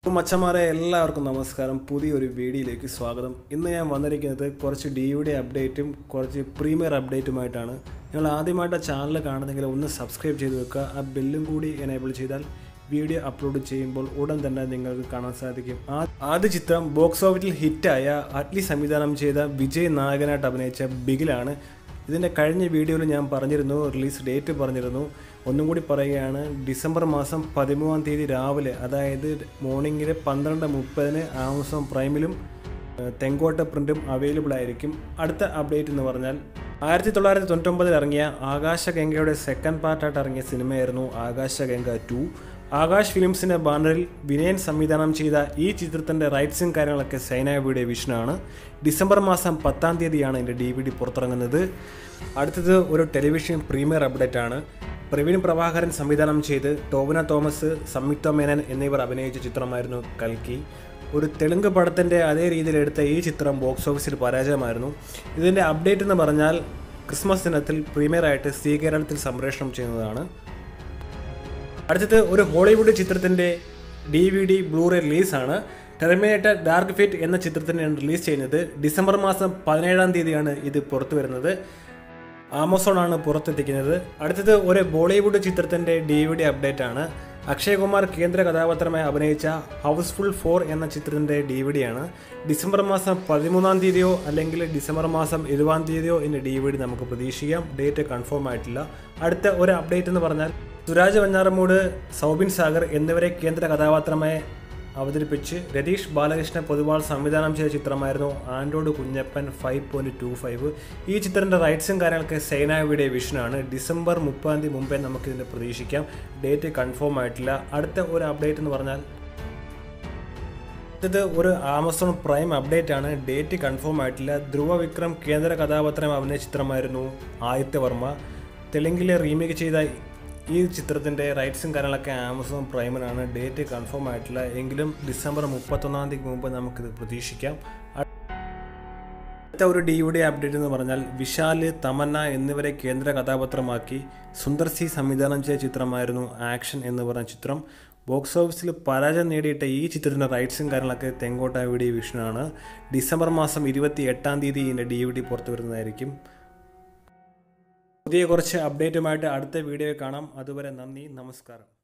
അപ്പം മച്ചന്മാരെ എല്ലാവർക്കും നമസ്കാരം പുതിയൊരു വീഡിയോയിലേക്ക് സ്വാഗതം ഇന്ന് ഞാൻ വന്നിരിക്കുന്നത് കുറച്ച് ഡി വി ഡി അപ്ഡേറ്റും കുറച്ച് പ്രീമിയർ അപ്ഡേറ്റുമായിട്ടാണ് നിങ്ങൾ ആദ്യമായിട്ട് ആ ചാനൽ കാണുന്നെങ്കിൽ ഒന്ന് സബ്സ്ക്രൈബ് ചെയ്ത് വെക്കുക ആ ബെല്ലും കൂടി എനേബിൾ ചെയ്താൽ വീഡിയോ അപ്ലോഡ് ചെയ്യുമ്പോൾ ഉടൻ തന്നെ നിങ്ങൾക്ക് കാണാൻ സാധിക്കും ആ- ആദ്യ ചിത്രം ബോക്സ് ഓഫീസിൽ ഹിറ്റായ അറ്റ്ലി സംവിധാനം ചെയ്ത വിജയ് നായകനായിട്ട് അഭിനയിച്ച ബിഗിലാണ് ഇതിൻ്റെ കഴിഞ്ഞ വീഡിയോയിൽ ഞാൻ പറഞ്ഞിരുന്നു റിലീസ് ഡേറ്റ് പറഞ്ഞിരുന്നു ഒന്നും കൂടി പറയുകയാണ് ഡിസംബർ മാസം പതിമൂന്നാം തീയതി രാവിലെ അതായത് മോർണിംഗിൽ പന്ത്രണ്ട് മുപ്പതിന് ആമസോൺ പ്രൈമിലും ഏഹ്, തെങ്കോട്ട പ്രിൻറ്റും അവൈലബിൾ ആയിരിക്കും അടുത്ത അപ്ഡേറ്റ് എന്ന് പറഞ്ഞാൽ ആയിരത്തി തൊള്ളായിരത്തി തൊണ്ണൂറ്റൊമ്പതിൽ ഇറങ്ങിയ ആകാശഗംഗയുടെ സെക്കൻഡ് പാർട്ടായിട്ട് ഇറങ്ങിയ സിനിമയായിരുന്നു ആകാശഗംഗ ടു ആകാശ് ഫിലിംസിന്റെ ബാനറിൽ വിനയൻ സംവിധാനം ചെയ്ത ഈ ചിത്രത്തിന്റെ റൈറ്റ്സും കാര്യങ്ങളൊക്കെ സൈന വീഡിയോ വിഷനാണ് ഡിസംബർ മാസം പത്താം തീയതിയാണ് ഇതിന്റെ ഡി വി ഡി പുറത്തിറങ്ങുന്നത് അടുത്തത് ഒരു ടെലിവിഷൻ പ്രീമിയർ അപ്ഡേറ്റ് ആണ് പ്രവീൺ പ്രഭാകരൻ സംവിധാനം ചെയ്ത് ടോവിന തോമസ് സംയുക്ത മേനൻ എന്നിവർ അഭിനയിച്ച ചിത്രമായിരുന്നു കൽക്കി ഒരു തെലുങ്ക് പടത്തിൻ്റെ അതേ രീതിയിൽ എടുത്ത ഈ ചിത്രം ബോക്സ് ഓഫീസിൽ പരാജയമായിരുന്നു ഇതിൻ്റെ അപ്ഡേറ്റ് എന്ന് പറഞ്ഞാൽ ക്രിസ്മസ് ദിനത്തിൽ പ്രീമിയറായിട്ട് സി കേരളത്തിൽ സംപ്രേഷണം ചെയ്യുന്നതാണ് അടുത്തത് ഒരു ഹോളിവുഡ് ചിത്രത്തിൻ്റെ ഡി വി ഡി ബ്ലൂറേ റിലീസാണ് ടെർമിനേറ്റർ ഡാർക്ക് ഫിറ്റ് എന്ന ചിത്രത്തിനാണ് റിലീസ് ചെയ്യുന്നത് ഡിസംബർ മാസം പതിനേഴാം തീയതിയാണ് ഇത് പുറത്തു വരുന്നത് ആമസോൺ ആണ് പുറത്തെത്തിക്കുന്നത് അടുത്തത് ഒരു ബോളിവുഡ് ചിത്രത്തിൻ്റെ ഡി വി ഡി അപ്ഡേറ്റ് ആണ് അക്ഷയ് കുമാർ കേന്ദ്ര കഥാപാത്രമായി അഭിനയിച്ച ഹൗസ്ഫുൾ ഫോർ എന്ന ചിത്രത്തിൻ്റെ ഡി വി ഡി ആണ് ഡിസംബർ മാസം പതിമൂന്നാം തീയതിയോ അല്ലെങ്കിൽ ഡിസംബർ മാസം ഇരുപതാം തീയതിയോ ഇതിൻ്റെ ഡി വി ഡി നമുക്ക് പ്രതീക്ഷിക്കാം ഡേറ്റ് കൺഫേം ആയിട്ടില്ല അടുത്ത ഒരു അപ്ഡേറ്റ് എന്ന് പറഞ്ഞാൽ സുരാജ് വഞ്ഞാറമൂട് സൗബിൻ സാഗർ എന്നിവരെ കേന്ദ്ര കഥാപാത്രമായി അവതരിപ്പിച്ച് രതീഷ് ബാലകൃഷ്ണ പൊതുവാൾ സംവിധാനം ചെയ്ത ചിത്രമായിരുന്നു Android Kunjappan five point two five ഈ ചിത്രത്തിൻ്റെ റൈറ്റ്സും കാര്യങ്ങളൊക്കെ സൈനായുടെ വിഷനാണ് ഡിസംബർ മുപ്പതാം തീയതി മുമ്പേ നമുക്കിതിൻ്റെ പ്രതീക്ഷിക്കാം ഡേറ്റ് കൺഫേം ആയിട്ടില്ല അടുത്ത ഒരു അപ്ഡേറ്റ് എന്ന് പറഞ്ഞാൽ ഇത് ഒരു ആമസോൺ പ്രൈം അപ്ഡേറ്റ് ആണ് ഡേറ്റ് കൺഫേം ആയിട്ടില്ല ധ്രുവ വിക്രം കേന്ദ്ര കഥാപാത്രം അഭിനയ ചിത്രമായിരുന്നു ആദിത്യവർമ്മ തെലുങ്കിലെ റീമേക്ക് ചെയ്ത ഈ ചിത്രത്തിൻ്റെ റൈറ്റ്സും കാര്യങ്ങളൊക്കെ ആമസോൺ പ്രൈമിനാണ് ഡേറ്റ് കൺഫേം ആയിട്ടില്ല എങ്കിലും ഡിസംബർ മുപ്പത്തൊന്നാം തീയതിക്ക് മുമ്പ് നമുക്കിത് പ്രതീക്ഷിക്കാം അടുത്ത ഒരു ഡി വി ഡി അപ്ഡേറ്റ് എന്ന് പറഞ്ഞാൽ വിശാല് തമന്ന എന്നിവരെ കേന്ദ്ര കഥാപാത്രമാക്കി സുന്ദർ സി സംവിധാനം ചെയ്ത ചിത്രമായിരുന്നു ആക്ഷൻ എന്ന് പറഞ്ഞ ചിത്രം ബോക്സ് ഓഫീസിൽ പരാജയം നേടിയിട്ട ഈ ചിത്രത്തിൻ്റെ റൈറ്റ്സും കാര്യങ്ങളൊക്കെ തെങ്കോട്ട വീഡിയോ വിഷനാണ് ഡിസംബർ മാസം ഇരുപത്തി എട്ടാം തീയതി ഇതിൻ്റെ ഡി വി ഡി പുറത്തു വരുന്നതായിരിക്കും പുതിയ കുറച്ച് അപ്ഡേറ്റുമായിട്ട് അടുത്ത വീഡിയോ കാണാം അതുവരെ നന്ദി നമസ്കാരം